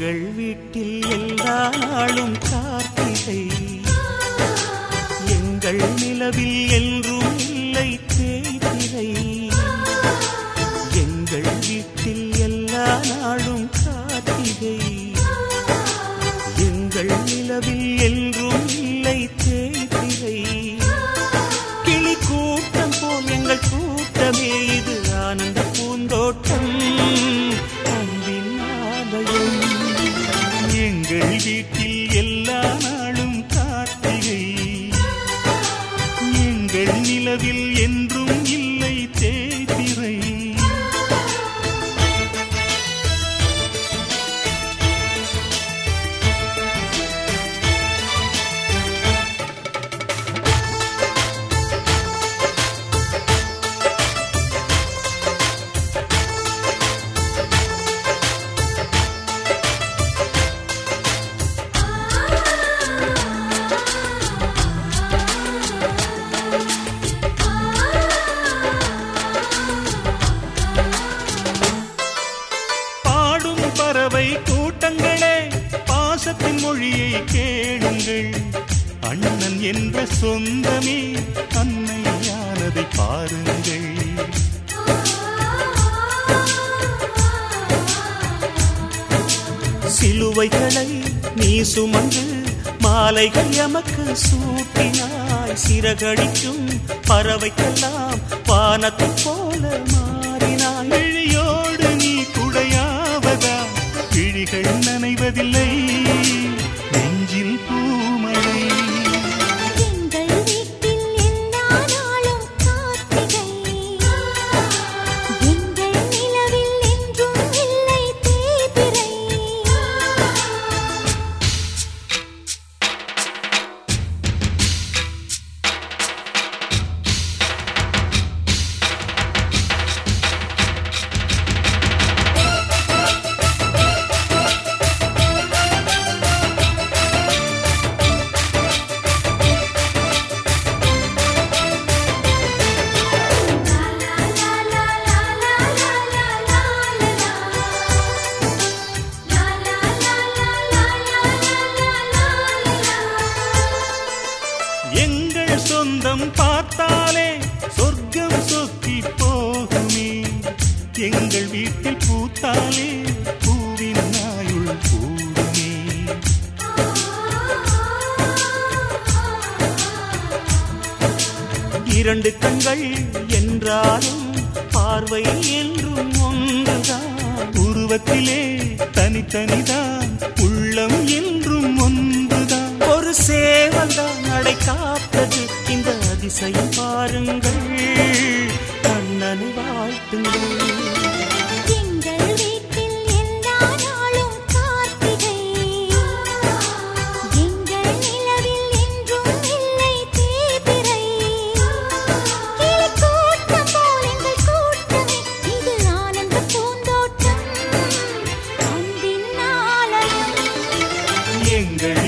எங்கள் வீட்டில் எல்லா நாளும் கார்த்திகை எங்கள் நிலவில் என்றும் இல்லை தேய்திரை எங்கள் வீட்டில் எல்லா நாளும் கார்த்திகை எங்கள் நிலவில் என்றும் இல்லை தேய்திரை கிளி கூட்டம் போல் எங்கள் கூட்டமே இது ஆனந்த பூந்தோட்டம் அன்பின் ஆலயம் எங்கள் வீட்டில் எல்லா நாளும் கார்த்திகை எங்கள் நிலவில் என்றும் இல்லை தேய்திரை பாடும் பறவை கூட்டங்களே பாசத்தின் மொழியை கேளுங்கள் அண்ணன் என்ற சொந்தமே அன்னையானதை பாருங்கள் சிலுவைகளை நீ சுமந்து மாலைகள் எமக்கு சூட்டினாய் சிறகடிக்கும் பறவைக்கெல்லாம் வானத்தை போல மாறினாய் இழியோடு நீ குடையாவதா கிழிகள் நனைவதில்லை நெஞ்சில் பூமழை எங்கள் வீட்டில் எல்லா நாளும் கார்த்திகை எங்கள் நிலவில் என்றும் இல்லை தேய்பிறை எங்கள் சொந்தம் பார்த்தாலே சொர்க்கம் சொக்கி போகுமே எங்கள் வீட்டில் பூத்தாலே பூவின் நாயுள் கூடுமே இரண்டு கண்கள் என்றாலும் பார்வை என்றும் ஒன்றுதான் உருவத்திலே தனித்தனிதான் உள்ளம் என்றும் ஒன்றுதான் ஒரு சேவல்தான் நடை காத்தது இந்த அதிசயம் பாருங்கள் கண்ணனை வாழ்த்துங்கள் எங்கள் வீட்டில் எல்லா நாளும் கார்த்திகை எங்கள் நிலவில் என்றும் இல்லை தேய்பிறை கிளி கூட்டம் போல் எங்கள் கூட்டமே இது ஆனந்த பூந்தோட்டம் அன்பின் ஆலயம் எங்கள்